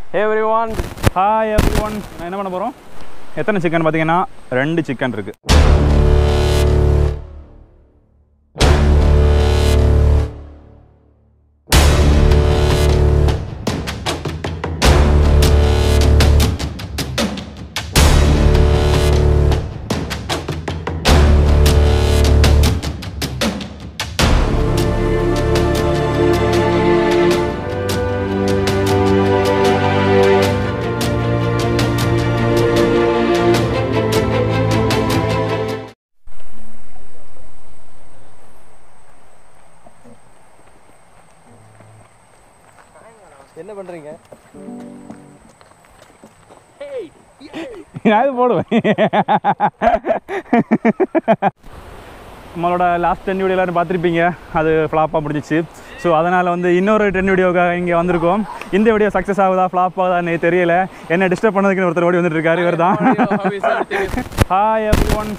ஹே everyone hi everyone என்ன பண்ண போகிறோம் எத்தனை சிக்கன் பார்த்தீங்கன்னா ரெண்டு சிக்கன் இருக்குது என்ன பண்ணுறீங்க நான் இது போடுவேன் நம்மளோட லாஸ்ட் டென் வீடியோ எல்லாரும் பார்த்துருப்பீங்க அது ஃப்ளாப்பாக முடிஞ்சிச்சு ஸோ அதனால் வந்து இன்னொரு டென் வீடியோக்காக இங்கே வந்திருக்கோம் இந்த வீடியோ சக்ஸஸ் ஆகுதா ஃப்ளாப் ஆகுதான்னு தெரியல என்ன டிஸ்டர்ப் பண்ணதுக்கு ஒருத்தர் ஓடி வந்துட்டு இருக்காரு இவர் தான் ஹாய் எவ்ரி ஒன்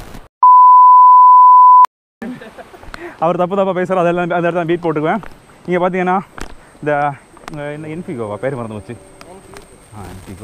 அவர் தப்பு தப்பாக பேசுகிறார் அதெல்லாம் அந்த இடத்துல பீட் போட்டுக்குவேன் இங்கே பார்த்தீங்கன்னா இந்த இந்த என்ன இன்ஃபிகோவா பேர் மறந்து வச்சு ஆ இன்ஃபிகோ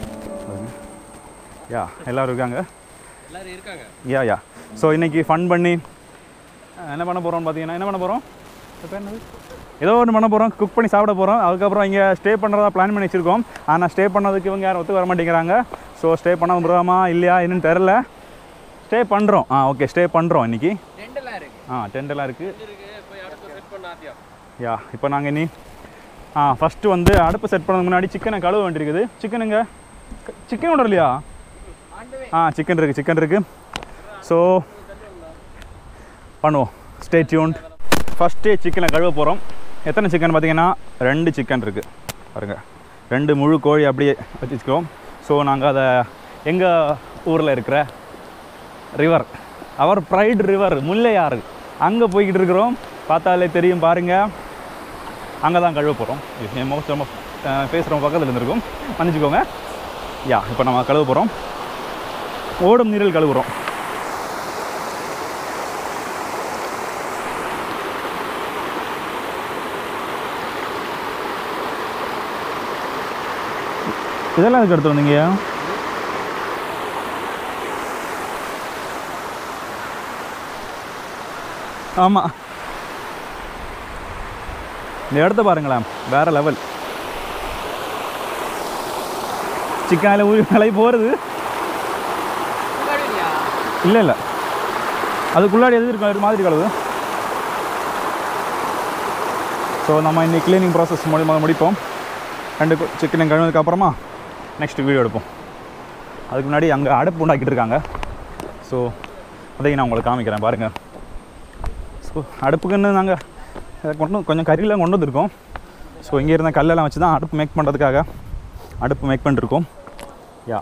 யா எல்லோரும் இருக்காங்க எல்லாரும் இருக்காங்க யா யா ஸோ இன்னைக்கு ஃபன் பண்ணி அஹ், என்ன பண்ண போகிறோம்னு பார்த்தீங்கன்னா என்ன பண்ண போகிறோம் பேர் என்னது ஏதோ ஒன்று பண்ண போகிறோம் குக் பண்ணி சாப்பிட போகிறோம் அதுக்கப்புறம் இங்கே ஸ்டே பண்ணுறதா பிளான் பண்ணி வச்சுருக்கோம் ஆனால் ஸ்டே பண்ணதுக்கு இவங்க யாரும் ஒத்து வர மாட்டேங்கிறாங்க ஸோ ஸ்டே பண்ண முடியாமா இல்லையா என்னன்னு தெரில ஸ்டே பண்ணுறோம் ஆ ஓகே ஸ்டே பண்ணுறோம் இன்னைக்கு ரெண்டெல்லாம் இருக்கு ஆ டென்டெல்லாம் இருக்குது இருக்கு போய் அடுத்து செட் பண்ண ஆத்தியா யா இப்போ நாங்கள் இனி ஆ ஃபஸ்ட்டு வந்து அடுப்பு செட் பண்ணதுக்கு முன்னாடி சிக்கனை கழுவ வேண்டியிருக்குது சிக்கனுங்க சிக்கன் ஒன்றும் இல்லையா ஆ சிக்கன் இருக்குது சிக்கன் இருக்குது ஸோ பண்ணுவோம் ஸ்டே டியூன்ட் ஃபஸ்ட்டு சிக்கனை கழுவ போகிறோம் எத்தனை சிக்கன் பார்த்தீங்கன்னா ரெண்டு சிக்கன் இருக்குது பாருங்க ரெண்டு முழு கோழி அப்படியே வச்சுக்கிறோம் ஸோ நாங்கள் அதை எங்கள் ஊரில் இருக்கிற river our pride river Mullaiyaru அங்கே போய்கிட்டு இருக்கிறோம் பார்த்தாலே தெரியும் பாருங்கள் அங்கே தான் கழுவ போகிறோம் என் முகத்து ரொம்ப பேசுகிறோம் பக்கத்தில் இருந்திருக்கும் மன்னிச்சுக்கோங்க யா இப்போ நம்ம கழுவ போகிறோம் ஓடும் நீரில் கழுவுறோம் இதெல்லாம் எதுக்கு எடுத்து வந்தீங்க ஆமாம் இந்த இடத்த பாருங்களேன் வேற லெவல் சிக்கனில் ஊறி விலை போகிறது இல்லை இல்லை அதுக்குள்ளாடி எது இருக்கும் ஒரு மாதிரி கழுவு ஸோ நம்ம இன்னைக்கு க்ளீனிங் ப்ராசஸ் மூலியமாக முடிப்போம் ரெண்டு சிக்கன் கழுவுனதுக்கு அப்புறமா நெக்ஸ்ட் வீடியோ எடுப்போம் அதுக்கு முன்னாடி அங்கே அடுப்பு உண்டாக்கிட்டு இருக்காங்க ஸோ அதையும் நான் உங்களுக்கு காமிக்கிறேன் பாருங்கள் ஸோ அடுப்புக்குன்னு நாங்கள் கொண்டு கொஞ்சம் கறியெல்லாம் கொண்டு வந்திருக்கோம் ஸோ இங்கே இருந்த கல்லெல்லாம் வச்சு தான் அடுப்பு மேக் பண்ணுறதுக்காக அடுப்பு மேக் பண்ணிருக்கோம் யா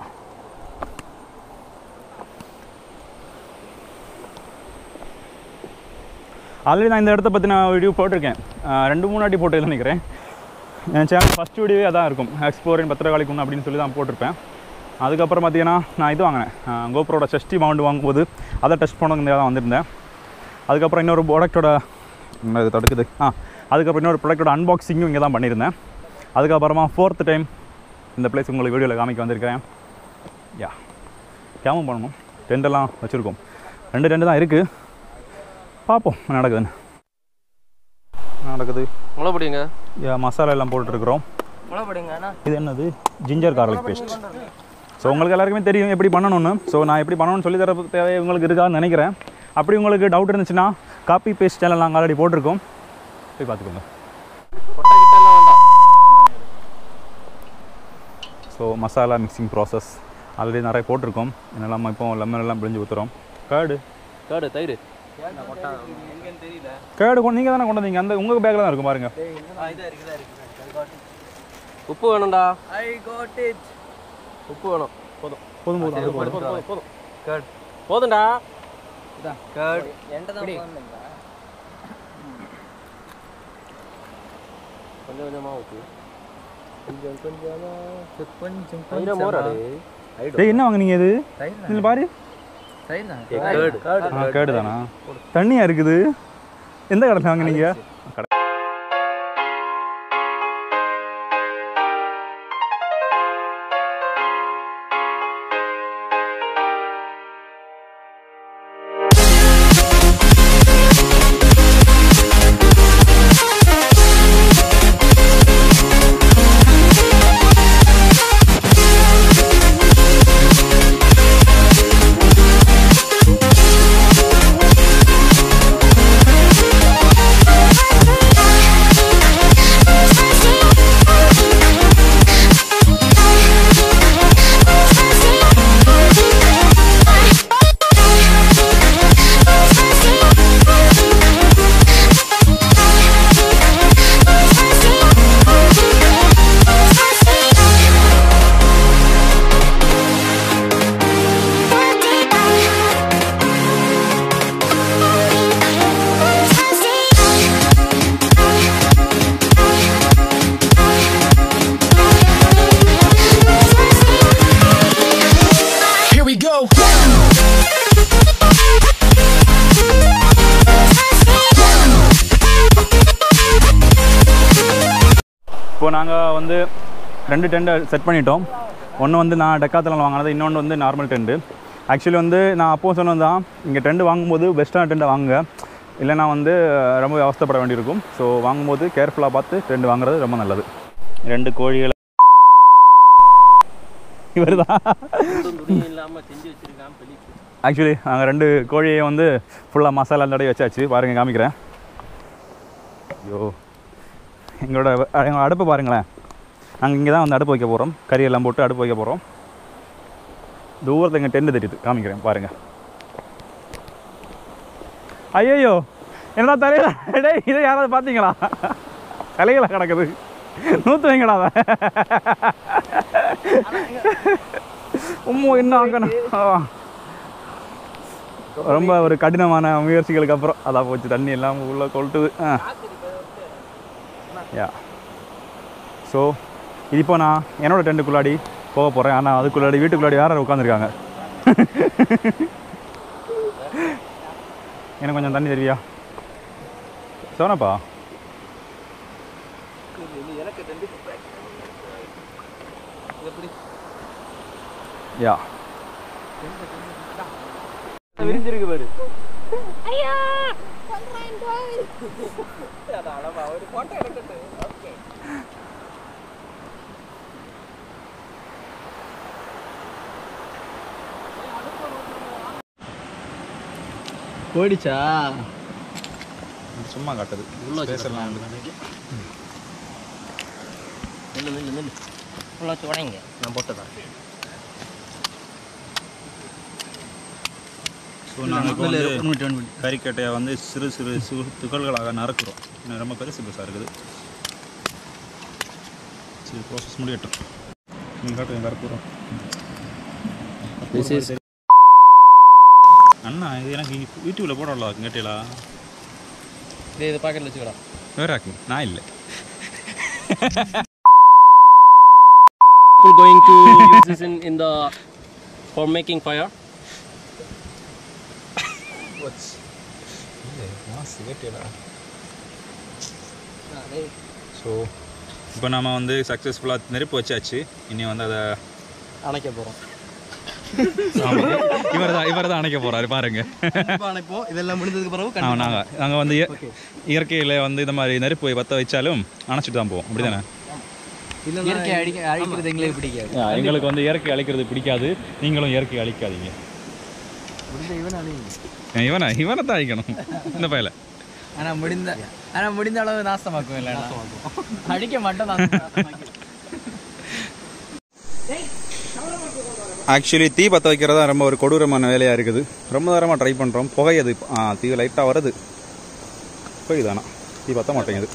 ஆல்ரெடி நான் இந்த இடத்த பற்றி நான் வீடியோ போட்டிருக்கேன் அஹ் ரெண்டு மூணு வாட்டி போட்டு நினைக்கிறேன் என் சேனல் ஃபஸ்ட் வீடியோவே அதான் இருக்கும் எக்ஸ்ப்ளோரின் பத்திரகாளி குன்னு அப்படின்னு சொல்லி தான் போட்டிருப்பேன் அதுக்கப்புறம் பார்த்தீங்கன்னா நான் இது வாங்கினேன் கோப்ரோட செஸ்டி மவுண்ட் வாங்கும்போது அதை டெஸ்ட் பண்ணதுக்கு தான் வந்திருந்தேன் அதுக்கப்புறம் இன்னொரு ப்ராடக்ட்டோட என்ன இது தடுக்குது ஆ அதுக்கப்புறம் இன்னொரு ப்ராடக்ட்டோட அன்பாக்சிங்கும் இங்கே தான் பண்ணியிருந்தேன் அதுக்கப்புறமா ஃபோர்த் டைம் இந்த பிளேஸ் உங்களுக்கு வீடியோவில் காமிக்க வந்திருக்கிறேன் யா கேமும் பண்ணணும் டெண்டெல்லாம் வச்சுருக்கோம் ரெண்டு டெண்டு தான் இருக்குது பார்ப்போம் என்ன நடக்குதுன்னு என்ன நடக்குது முளை பிடிங்க யா மசாலா எல்லாம் போட்டுருக்குறோம் முளை பிடிங்கண்ணா இது என்னது ஜிஞ்சர் கார்லிக் பேஸ்ட் ஸோ உங்களுக்கு எல்லாருக்குமே தெரியும் எப்படி பண்ணணும்னு ஸோ நான் எப்படி பண்ணணும்னு சொல்லி தர தேவை உங்களுக்கு இருக்கான்னு நினைக்கிறேன் அப்படி உங்களுக்கு டவுட் இருந்துச்சுன்னா காப்பி பேஸ்ட் சேனல் நாங்கள் ஆல்ரெடி போட்டிருக்கோம் போய் பார்த்துக்கோங்க கொட்டை கிட்டலாம் வேண்டாம் so masala mixing process already நிறைய போட்டிருக்கோம் என்னெல்லாம் இப்போ லெமன் எல்லாம் பிழிஞ்சு ஊற்றுறோம் கேர்டு காடு தயிர் எங்கன்னு தெரியல கேர்டு கொண்டு நீங்கள் தானே கொண்டு வந்தீங்க அந்த உங்கள் பேக்கில் தான் இருக்கும் பாருங்கள் உப்பு வேணும்டா ஐ காட் இட் உப்பு வேணும் போதும் போதும் போதும் அது போதும் போதும் போதும் போதும் கர்ட் போதும்டா கர்ட் கொஞ்சம் கொஞ்சமா ஊத்து கொஞ்சம் கொஞ்சமா கொஞ்சம் கொஞ்சம் மோராடு டேய் என்ன வாங்குனீங்க இது இதில் பாரு கர்ட் ஆ கேடு தானா தண்ணியாக இருக்குது எந்த கடையில் வாங்குனீங்க கடை நாங்கள் வந்து ரெண்டு டெண்டை செட் பண்ணிட்டோம் ஒன்று வந்து நான் டெக்காத்தில் வாங்கினது இன்னொன்று வந்து நார்மல் டெண்டு ஆக்சுவலி வந்து நான் அப்போ சொன்னது தான் இங்கே டெண்டு வாங்கும்போது பெஸ்ட்டான டெண்டை வாங்குங்க இல்லைனா வந்து ரொம்ப அவஸ்தைப்பட வேண்டியிருக்கும் ஸோ வாங்கும்போது கேர்ஃபுல்லாக பார்த்து டெண்டு வாங்குறது ரொம்ப நல்லது ரெண்டு கோழிகளை இவர் தான் துணி இல்லாம செஞ்சு வச்சிருக்கான் பெரிய ஆக்சுவலி நாங்கள் ரெண்டு கோழியை வந்து ஃபுல்லாக மசாலா தடவை வச்சாச்சு பாருங்கள் காமிக்கிறேன் ஐயோ எங்களோட எங்கள் அடுப்பு பாருங்களேன் நாங்கள் இங்கே தான் வந்து அடுப்பு வைக்க போகிறோம் கறியெல்லாம் போட்டு அடுப்பு வைக்க போகிறோம் தூரத்தில் எங்கள் டென்ட் தெரியுது காமிக்கிறேன் பாருங்கள் ஐயோ என்னடா தலையில டேய் இதை யாராவது பார்த்தீங்களா தலையில கிடக்குது நூற்று வைங்கடா அதை உம்மோ என்ன ஆக்கணும் ஆ. ரொம்ப ஒரு கடினமான முயற்சிகளுக்கு அப்புறம் அதான் போச்சு தண்ணி எல்லாம் உள்ளே கொளுட்டுது ஆ யா ஸோ இது இப்போ நான் என்னோட டென்ட்டுக்குள்ளாடி போக போகிறேன் ஆனால் அதுக்குள்ளாடி வீட்டுக்குள்ளாடி வேறு உட்காந்துருக்காங்க எனக்கு கொஞ்சம் தண்ணி தருவியா சோனப்பா எனக்கு ரெண்டு எப்படி யா விரிஞ்சிருக்கு பாரு ஐயா கொல்றேன் போய் அது அளவா ஒரு போட்டோ எடுக்கட்டு ஓகே போயிடுச்சா சும்மா காட்டுது உள்ள பேசலாம் நில்லு நில்லு நில்லு உள்ள வச்சு உடைங்க நான் போட்டதான் ஸோ நாங்கள் இப்போ வந்து கறிக்கட்டையை வந்து சிறு சிறு சு துகள்களாக நறுக்கிறோம் இன்னும் ரொம்ப பெருசு பெருசாக இருக்குது சரி ப்ராசஸ் முடியட்டும் நீங்கள் காட்டுங்க கறக்குறோம் This is- அண்ணா இது எனக்கு யூடியூப்பில் போடல கேட்டீங்களா இதே இது பாக்கெட்ல வச்சுக்கடா வேறாக்கு நான் இல்லை people going to use this in, in the for making fire so இப்போ நம்ம வந்து சக்ஸஸ்ஃபுல்லாக நெருப்பு வச்சாச்சு இனி வந்து அதை அணைக்க போறோம் இவர் தான் இவர் தான் அணைக்க போகிறாரு பாருங்க அணைப்போம் இதெல்லாம் முடிஞ்சதுக்கு பிறகு ஆ நாங்கள் நாங்கள் வந்து இய- இயற்கையில் வந்து இந்த மாதிரி நெருப்பு பற்ற வச்சாலும் அணைச்சிட்டு தான் போவோம் அப்படி தானே இயற்கை அடிக்க அழிக்கிறது எங்களுக்கு பிடிக்காது எங்களுக்கு வந்து இயற்கை அழிக்கிறது பிடிக்காது நீங்களும் இயற்கை அழிக்காதீங்க இவனை இவனை தான் அழிக்கணும் இந்த பையல ஆனா முடிந்த ஆனா முடிந்த அளவு நாசமாக்கும் இல்ல அடிக்க மாட்டோம் ஆக்சுவலி தீ பற்ற வைக்கிறது தான் ரொம்ப ஒரு கொடூரமான வேலையாக இருக்குது ரொம்ப நேரமாக ட்ரை பண்ணுறோம் புகையது ஆ தீ லைட்டாக வருது புகையுதானா தீ பற்ற மாட்டேங்குது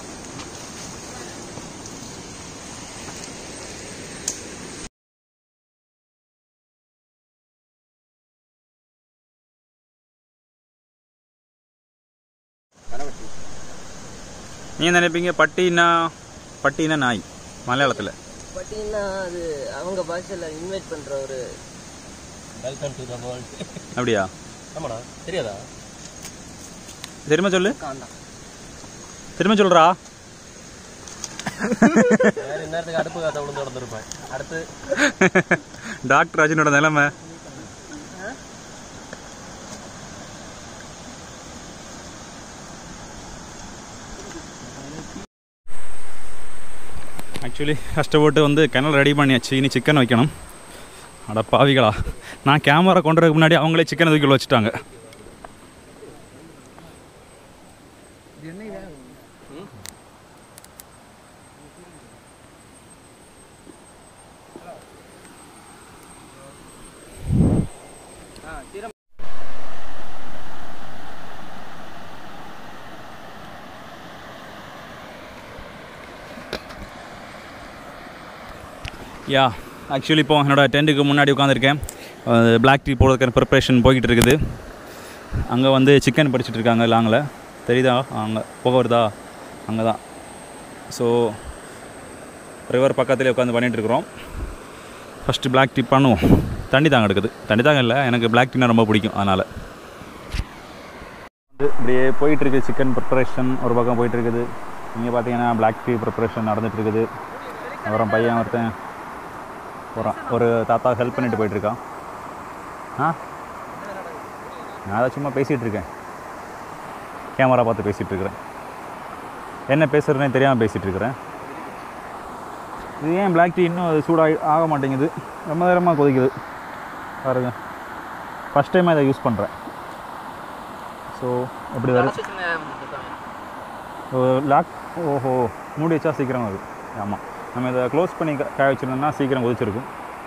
நீ நினைப்பீங்க பட்டினா பட்டினா நாய் மலையாளத்தில் பார்த்தீங்கன்னா அது அவங்க பாஷையில் இன்வைட் பண்ணுற ஒரு வெல்கம் டு த வேர்ல்ட் அப்படியா ஆமாடா தெரியாதா திரும்ப சொல்லு காண்டாம் திரும்ப சொல்றா வேற நேரத்துக்கு அடுப்பு காத்த விழுந்து நடந்திருப்பேன் அடுத்து டாக்டர் ராஜனோட நிலைமை ஆக்சுவலி கஷ்டப்பட்டு வந்து கிணல் ரெடி பண்ணியாச்சு இனி சிக்கன் வைக்கணும் அட பாவிகளா நான் கேமரா கொண்டு வரதுக்கு முன்னாடி அவங்களே சிக்கனை தூக்கி உள்ள வச்சுட்டாங்க யா ஆக்சுவலி இப்போ என்னோட டென்ட்டுக்கு முன்னாடி உட்காந்துருக்கேன் பிளாக் டீ போடுறதுக்கான ப்ரிப்ரேஷன் போய்கிட்டு இருக்குது அங்கே வந்து சிக்கன் படிச்சுட்டு இருக்காங்க லாங்கில் தெரியுதா அங்கே புகை வருதா அங்கே தான் ஸோ ரிவர் பக்கத்துலேயே உட்காந்து பண்ணிகிட்டு இருக்கிறோம் ஃபஸ்ட்டு பிளாக் டீ பண்ணுவோம் தண்ணி தாங்க எடுக்குது தண்ணி தாங்க இல்லை எனக்கு பிளாக் டீனா ரொம்ப பிடிக்கும் அதனால் வந்து இப்படியே போயிட்டுருக்கு சிக்கன் ப்ரிப்பரேஷன் ஒரு பக்கம் போயிட்டுருக்குது இங்கே பார்த்தீங்கன்னா பிளாக் டீ ப்ரிப்பரேஷன் நடந்துகிட்ருக்குது அப்புறம் பையன் ஒருத்தன் போகிறான் ஒரு தாத்தா ஹெல்ப் பண்ணிட்டு போயிட்டுருக்கான் ஆ நான் அதை சும்மா பேசிகிட்டு இருக்கேன் கேமரா பார்த்து பேசிகிட்டு இருக்கிறேன் என்ன பேசுகிறேனே தெரியாமல் பேசிகிட்டு இருக்கிறேன் இது ஏன் பிளாக் டீ இன்னும் அது சூடாக ஆக மாட்டேங்குது ரொம்ப நேரமாக கொதிக்குது பாருங்க ஃபஸ்ட் டைம் இதை யூஸ் பண்ணுறேன் ஸோ எப்படி வருது லாக் ஓஹோ மூடி வச்சா சீக்கிரம் வருது ஆமாம் நம்ம இதை க்ளோஸ் பண்ணி க- காய வச்சிருந்தோம்னா சீக்கிரம் கொதிச்சிருக்கும்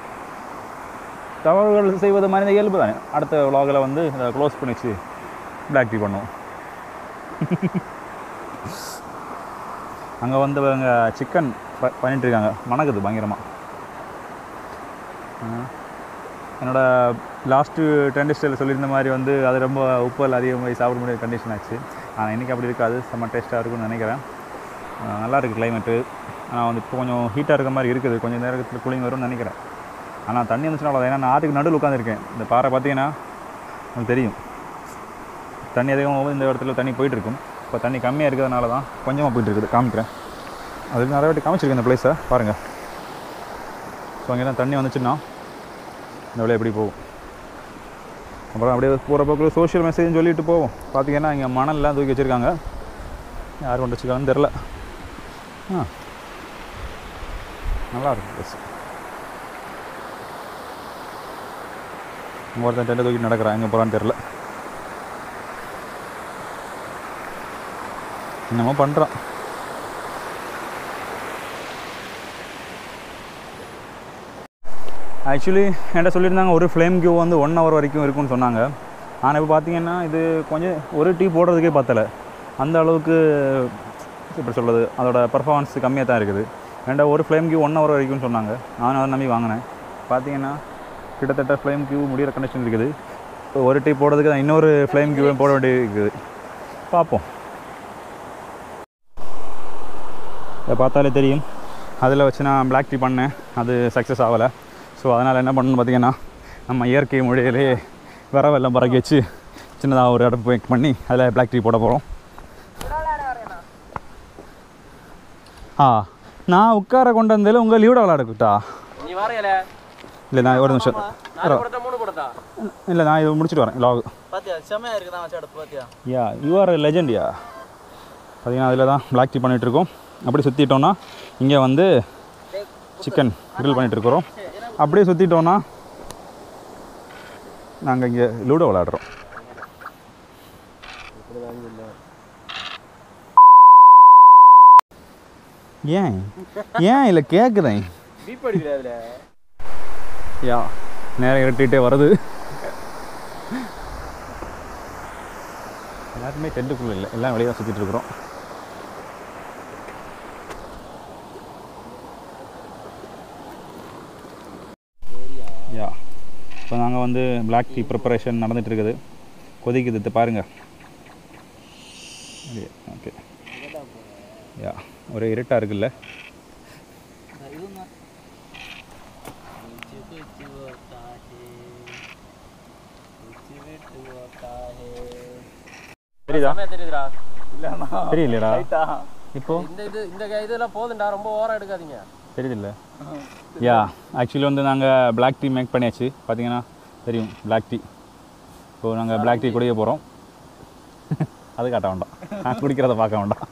தவறுகள் செய்வது மனித இயல்பு தானே அடுத்த vlogல வந்து இதை க்ளோஸ் பண்ணி வச்சு பிளாக் டீ பண்ணுவோம் அங்கே வந்து அவங்க சிக்கன் ப பண்ணிட்டு இருக்காங்க மணக்குது பயங்கரமாக என்னோட லாஸ்ட்டு டென் ஸ்டைலில் சொல்லியிருந்த மாதிரி வந்து அது ரொம்ப உப்பல் அதிகமாக சாப்பிட முடியாத கண்டிஷன் ஆச்சு ஆனால் இன்றைக்கி அப்படி இருக்காது செம்ம டேஸ்ட்டாக இருக்கும்னு நினைக்கிறேன் ஆஹ் நல்லா இருக்குது கிளைமேட்டு ஆனால் வந்து இப்போ கொஞ்சம் ஹீட்டாக இருக்க மாதிரி இருக்குது கொஞ்சம் நேரத்தில் கூலிங் வரும்னு நினைக்கிறேன் ஆனால் தண்ணி வந்துச்சுன்னா அவ்வளோ ஏன்னா நான் ஆற்றுக்கு நடுவில் உட்காந்துருக்கேன் இந்த பாறை பார்த்தீங்கன்னா உங்களுக்கு தெரியும் தண்ணி அதிகமாக இந்த இடத்துல தண்ணி போயிட்டு இருக்கும் இப்போ தண்ணி கம்மியாக இருக்கிறதுனால தான் கொஞ்சமாக போயிட்டு இருக்குது காமிக்கிறேன் அது நிறைய வாட்டி காமிச்சிருக்கேன் இந்த பிளேஸை பாருங்கள் ஸோ அங்கெல்லாம் தண்ணி வந்துச்சுன்னா இந்த வழியாக எப்படி போகும் அப்புறம் அப்படியே போகிற போக்கில் சோஷியல் மெசேஜ்னு சொல்லிட்டு போவோம் பார்த்தீங்கன்னா இங்கே மணல்லாம் தூக்கி வச்சுருக்காங்க யார் கொண்டு வச்சுருக்காங்கன்னு தெரில ஆ நல்லா இருக்கு ப்ளேஸ் ஒருத்தன் டென்ட்டை தூக்கிட்டு நடக்கிறான் எங்கே போகிறான்னு தெரில என்னமோ பண்ணுறான் ஆக்சுவலி என்கிட்ட சொல்லியிருந்தாங்க ஒரு ஃப்ளேம் கியூ வந்து ஒன் ஹவர் வரைக்கும் இருக்கும்னு சொன்னாங்க ஆனால் இப்போ பார்த்தீங்கன்னா இது கொஞ்சம் ஒரு டீ போடுறதுக்கே பத்தலை அந்த அளவுக்கு எப்படி சொல்கிறது அதோட பர்ஃபார்மன்ஸ் கம்மியாக தான் இருக்குது ஏன்டா ஒரு ஃப்ளேம் கியூ ஒன் ஹவர் வரைக்கும்னு சொன்னாங்க நானும் அதை நம்பி வாங்கினேன் பார்த்தீங்கன்னா கிட்டத்தட்ட ஃப்ளேம் கியூ முடிகிற கண்டிஷன் இருக்குது இப்போ ஒரு டீ போடுறதுக்கு தான் இன்னொரு ஃப்ளேம் கியூ போட வேண்டியது இருக்குது பார்ப்போம் இதை பார்த்தாலே தெரியும் அதில் வச்சு நான் பிளாக் டீ பண்ணேன் அது சக்ஸஸ் ஆகலை ஸோ அதனால் என்ன பண்ணணும்னு பார்த்தீங்கன்னா நம்ம இயற்கை மொழியிலே வரவெல்லாம் பறக்க வச்சு சின்னதாக ஒரு அடுப்பு மேக் பண்ணி அதில் பிளாக் டீ போட போகிறோம் ஆ நான் உட்கார கொண்டு வந்ததில் உங்கள் லீவோட விளாடக்கூட்டா நீ வரையல இல்லை நான் ஒரு நிமிஷம் நாலு கொடுத்தா மூணு கொடுத்தா இல்லை நான் இது முடிச்சுட்டு வரேன் லாக் பாத்தியா செம்மையா இருக்குதான் வச்சு அடுப்பு பாத்தியா yeah you are legend yeah பார்த்தீங்கன்னா அதில் தான் பிளாக் டீ பண்ணிகிட்ருக்கோம் அப்படி சுற்றிட்டோன்னா இங்கே வந்து சிக்கன் grill பண்ணிட்டு இருக்கிறோம் அப்படியே சுற்றிட்டோன்னா நாங்கள் இங்கே லூடோ விளாடுறோம் ஏன் ஏன் இல்லை கேட்குதேன் பீப் அடிக்கிறாதுல யா நேரம் இரட்டிகிட்டே வருது எல்லாருமே டென்ட்டுக்குள்ளே இல்லை எல்லாம் வெளியே தான் சுற்றிட்டு இருக்கிறோம் யா இப்போ நாங்கள் வந்து பிளாக் டீ ப்ரிப்பரேஷன் நடந்துட்டு இருக்குது கொதிக்குது இது பாருங்கள் ஓகே யா ஒரே இருட்டாக இருக்குல்ல தெரியுதா செமையா தெரியுதுடா தெரியலையடா இப்போ இந்த இது இந்த க- இதெல்லாம் போதும்டா ரொம்ப ஓரம் எடுக்காதீங்க தெரியுதில்ல யா ஆக்சுவலி வந்து நாங்கள் பிளாக் டீ மேக் பண்ணியாச்சு பார்த்தீங்கன்னா தெரியும் பிளாக் டீ ஸோ நாங்கள் பிளாக் டீ குடிக்க போகிறோம் அது காட்ட வேண்டாம் நான் குடிக்கிறத பார்க்க வேண்டாம்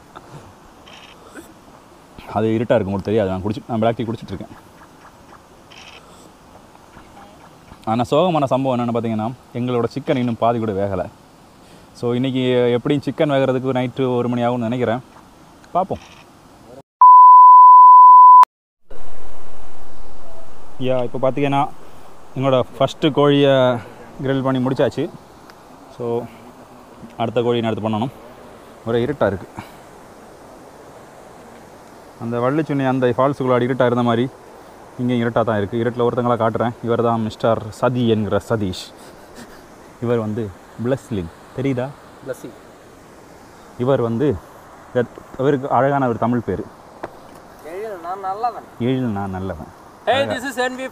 அது இருட்டாக இருக்கும் உங்களுக்கு தெரியாது நான் குடிச்சு நான் பிளாக் டீ குடிச்சிட்டு இருக்கேன் ஆனால் சோகமான சம்பவம் என்னென்னு பார்த்தீங்கன்னா எங்களோட சிக்கன் இன்னும் பாதி கூட வேகலை ஸோ இன்றைக்கி எப்படியும் சிக்கன் வேகிறதுக்கு நைட்டு ஒரு மணி ஆகும்னு நினைக்கிறேன் பார்ப்போம் யா இப்போ பார்த்தீங்கன்னா எங்களோட ஃபஸ்ட்டு கோழியை கிரில் பண்ணி முடிச்சாச்சு ஸோ அடுத்த கோழி அடுத்து பண்ணணும் ஒரே இருட்டாக இருக்குது அந்த வள்ளிச்சுண்ணி அந்த ஃபால்ஸுக்குள்ள இருட்டாக இருந்த மாதிரி இங்கே இருட்டாக தான் இருக்குது இருட்டில் ஒருத்தங்களா காட்டுறேன் இவர் தான் மிஸ்டர் சதி என்கிற சதீஷ் இவர் வந்து பிளஸ்லிங் தெரியுதா பிளஸ்ஸிங் இவர் வந்து இவர்- இவருக்கு அழகான ஒரு தமிழ் பேர் நான் நல்லவன் எழில் நான் நல்லவன் ஹே திஸ் இஸ் என்வி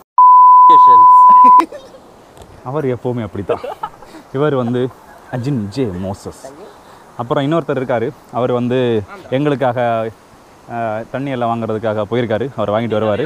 அவர் எப்போவுமே அப்படித்தான் இவர் வந்து அஜின் ஜே மோசஸ் அப்புறம் இன்னொருத்தர் இருக்கார் அவர் வந்து எங்களுக்காக அஹ், தண்ணி எல்லாம் வாங்குறதுக்காக போயிருக்காரு அவர் வாங்கிட்டு வருவார்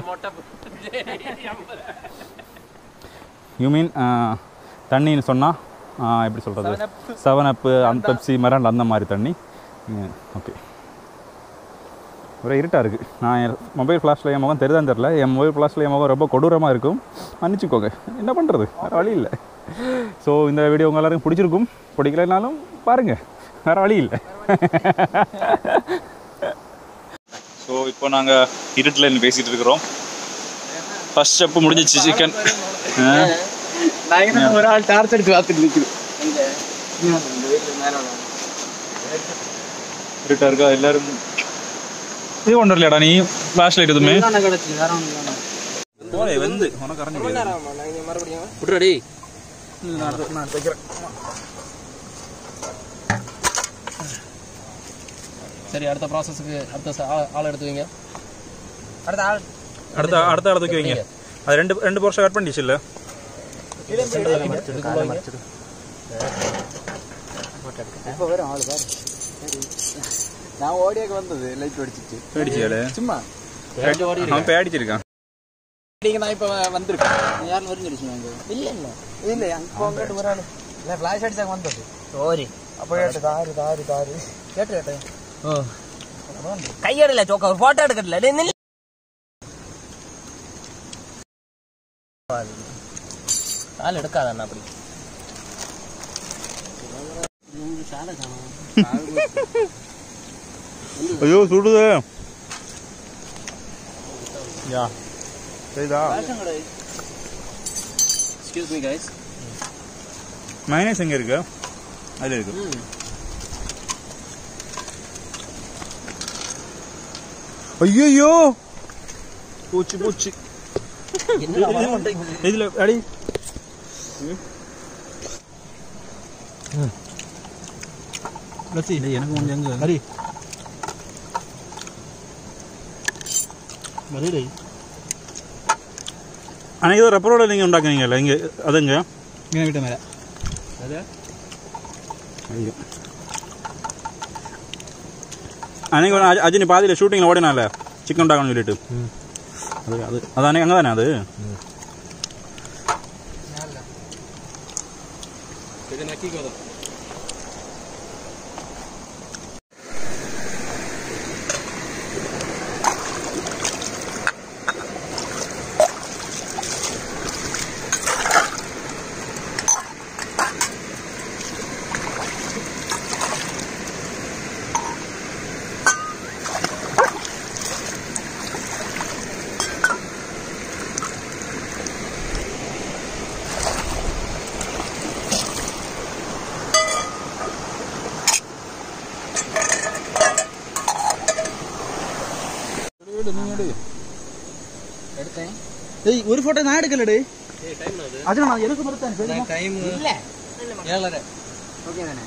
யூ மீன் தண்ணின்னு சொன்னால் எப்படி சொல்கிறது செவன் அப்பு அந்த பெப்சி மரண்ட் அந்த மாதிரி தண்ணி ஓகே ஒரே இருட்டாக இருக்குது நான் என் மொபைல் ஃப்ளாஷில் என் முகம் தெரிதான் தெரில என் மொபைல் ஃப்ளாஷில் என் முகம் ரொம்ப கொடூரமாக இருக்கும் மன்னிச்சுக்கோங்க என்ன பண்ணுறது வேறு வழி இல்லை ஸோ இந்த வீடியோ உங்க எல்லாருக்கும் பிடிச்சிருக்கும் பிடிக்கலைனாலும் பாருங்கள் வேறு வழி இல்லை ஸோ இப்போ நாங்கள் இருட்டில் பேசிகிட்டு இருக்கிறோம் ஃபர்ஸ்ட் ஸ்டெப்பு முடிஞ்சிச்சு சிக்கன் ஒரு ஆள் டார்ச் எடுத்து பார்த்துட்டு நிற்குது இருட்டாக இருக்கா எல்லாரும் இது கொண்டு வரலையாடா நீ ஃப்ளாஷ் லைட் எதுவுமே கிடச்சி வேற ஒன்று போலே வந்து உனக்கு அரங்க மறுபடியும் விட்றாடி சரி அடுத்த ப்ராசஸுக்கு அடுத்த ச- ஆள் ஆள் எடுத்து வைங்க அடுத்த ஆள் அடுத்த அடுத்த இடத்துக்கு வைங்க அது ரெண்டு ரெண்டு போர்ஷம் கட் பண்ணிச்சு இல்லை இப்போ வரும் ஆள் பாரு நான் ஓடியாக்கு வந்தது லைட் அடிச்சிச்சு பேடிச்சியாடு சும்மா அவன் பேடிச்சிருக்கான் நீங்க நான் இப்போ வந்திருக்கேன் நீ யாரும் வரும் சொல்லிச்சுங்க இல்ல இல்ல இல்லை அங்கே அங்கிட்டு ஒரு ஆள் இல்லை ஃப்ளாஷ் அடிச்சாங்க வந்தது சோரி அப்போ கேட்டு தாரு தாரு தாரு கேட்டு கேட்டேன் கையடல சோக்கா ஒரு போட்டோ எடுக்கல டேய் நில்லு கால் எடுக்காத அண்ணா அப்படி ஐயோ சுடுது yeah Saritha excuse me guys minus எங்கே இருக்கு அதில் இருக்கு ஐயோ பூச்சி பூச்சி இதில் அடி எனக்கு கொஞ்சம் எங்க ஹரி அன்னைக்கு ஏதோ ரப்பரோட நீங்கள் உண்டாக்குனீங்கல்ல இங்கே அதுங்க எங்கள் வீட்டு மேலே ஐயோ அன்னைக்கு ஒரு அஜி- அஜினி பாதியில் ஷூட்டிங்கில் ஓடினால சிக்கன் உண்டாக்கணும்னு சொல்லிட்டு அது அது அது அன்னைக்கு அங்கே தானே அது இது நக்கிக்கோ எடுத்தேன் டேய் ஒரு ஃபோட்டோ நான் எடுக்கலடே ஏய் டைம் ஆகுது அது நான் எனக்கு மறுத்தேன் டைம் இல்ல ஏழரை ஓகே தானே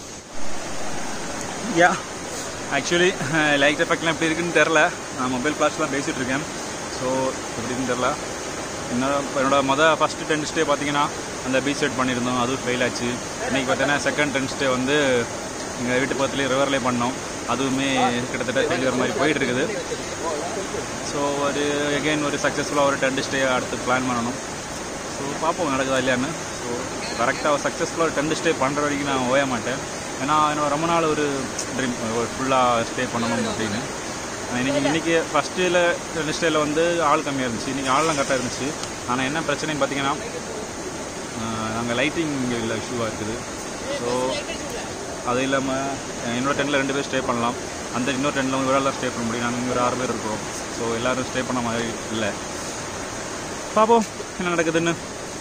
யா ஆக்சுவலி லைட் எஃபெக்ட்லாம் எப்படி இருக்குன்னு தெரில நான் மொபைல் ஃப்ளாஷ்லாம் பேசிகிட்டு இருக்கேன் ஸோ எப்படின்னு தெரில என்னோட என்னோட மொதல் ஃபஸ்ட்டு டென்த் ஸ்டே பார்த்தீங்கன்னா அந்த பீச் செட் பண்ணியிருந்தோம் அதுவும் ஃபெயில் ஆச்சு இன்றைக்கி பார்த்தீங்கன்னா செகண்ட் டென்த் ஸ்டே வந்து எங்கள் வீட்டு பக்கத்துலேயே ரிவர்லேயே பண்ணோம் அதுவுமே கிட்டத்தட்ட ஃபெயிலியர் மாதிரி போயிட்டு இருக்குது ஸோ ஒரு எகெயின் ஒரு சக்ஸஸ்ஃபுல்லாக ஒரு டென்த் ஸ்டே அடுத்து பிளான் பண்ணணும் ஸோ பார்ப்போம் நடக்குதா இல்லையான்னு ஸோ கரெக்டாக சக்ஸஸ்ஃபுல்லாக ஒரு டென்த் ஸ்டே பண்ணுற வரைக்கும் நான் ஓய மாட்டேன் ஏன்னா என்னோட ரொம்ப நாள் ஒரு ட்ரீம் ஃபுல்லாக ஸ்டே பண்ணணும் அப்படின்னு இன்னைக்கு இன்றைக்கி ஃபஸ்ட்டில் ரெண்டு ஸ்டேயில் வந்து ஆள் கம்மியாக இருந்துச்சு இன்றைக்கி ஆள்லாம் கரெக்டாக இருந்துச்சு ஆனால் என்ன பிரச்சனைன்னு பார்த்தீங்கன்னா நாங்கள் லைட்டிங் இங்கே இல்லை இஷ்யூவாக இருக்குது ஸோ அது இல்லாமல் இன்னொரு டென்னில் ரெண்டு பேர் ஸ்டே பண்ணலாம் அந்த இன்னொரு டென்னில் ஒரு வேலை ஸ்டே பண்ண முடியும் நாங்கள் இங்கே ஒரு ஆறு பேர் இருக்கோம் ஸோ எல்லோரும் ஸ்டே பண்ண மாதிரி இல்லை பார்ப்போம் என்ன நடக்குதுன்னு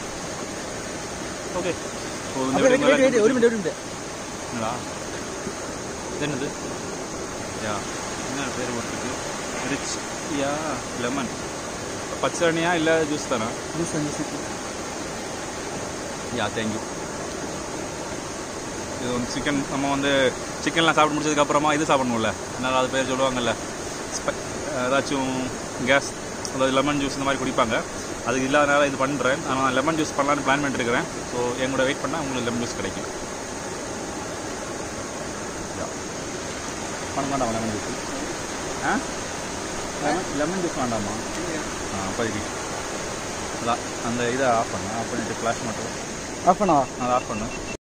ஓகே ஸோ இந்த வெயிட் வெயிட் வெயிட் வீடியோ ஒரு மினிட் ஒரு மினிட் என்னடா இது என்னது யா என்ன பேர் போட்டிருக்கு ரிச் யா லெமன் பச்சரணியா இல்லை ஜூஸ் தானா ஜூஸ் ஜூஸ் யா தேங்க்யூ இது வந்து சிக்கன் நம்ம வந்து சிக்கன்லாம் சாப்பிட்டு முடிச்சதுக்கப்புறமா இது சாப்பிடணும்ல அதனால் அது பேர் சொல்லுவாங்கல்ல ஸ்பை ஏதாச்சும் கேஸ் அதாவது லெமன் ஜூஸ் இந்த மாதிரி குடிப்பாங்க அதுக்கு இல்லாதனால இது பண்ணுறேன் ஆனால் லெமன் ஜூஸ் பண்ணலான்னு பிளான் பண்ணிட்டுருக்கிறேன் ஸோ என் கூட வெயிட் பண்ணால் உங்களுக்கு லெமன் ஜூஸ் கிடைக்கும் பண்ண மாட்டாங்க லெமன் ஜூஸ் ஆ லெமன் ஜூஸ் வேண்டாமா ஆ அப்போதைக்கு அதான் அந்த இதை ஆஃப் பண்ணு ஆஃப் பண்ணிட்டு ஃப்ளாஷ் மட்டும் ஆஃப் பண்ணவா அதை ஆஃப் பண்ணு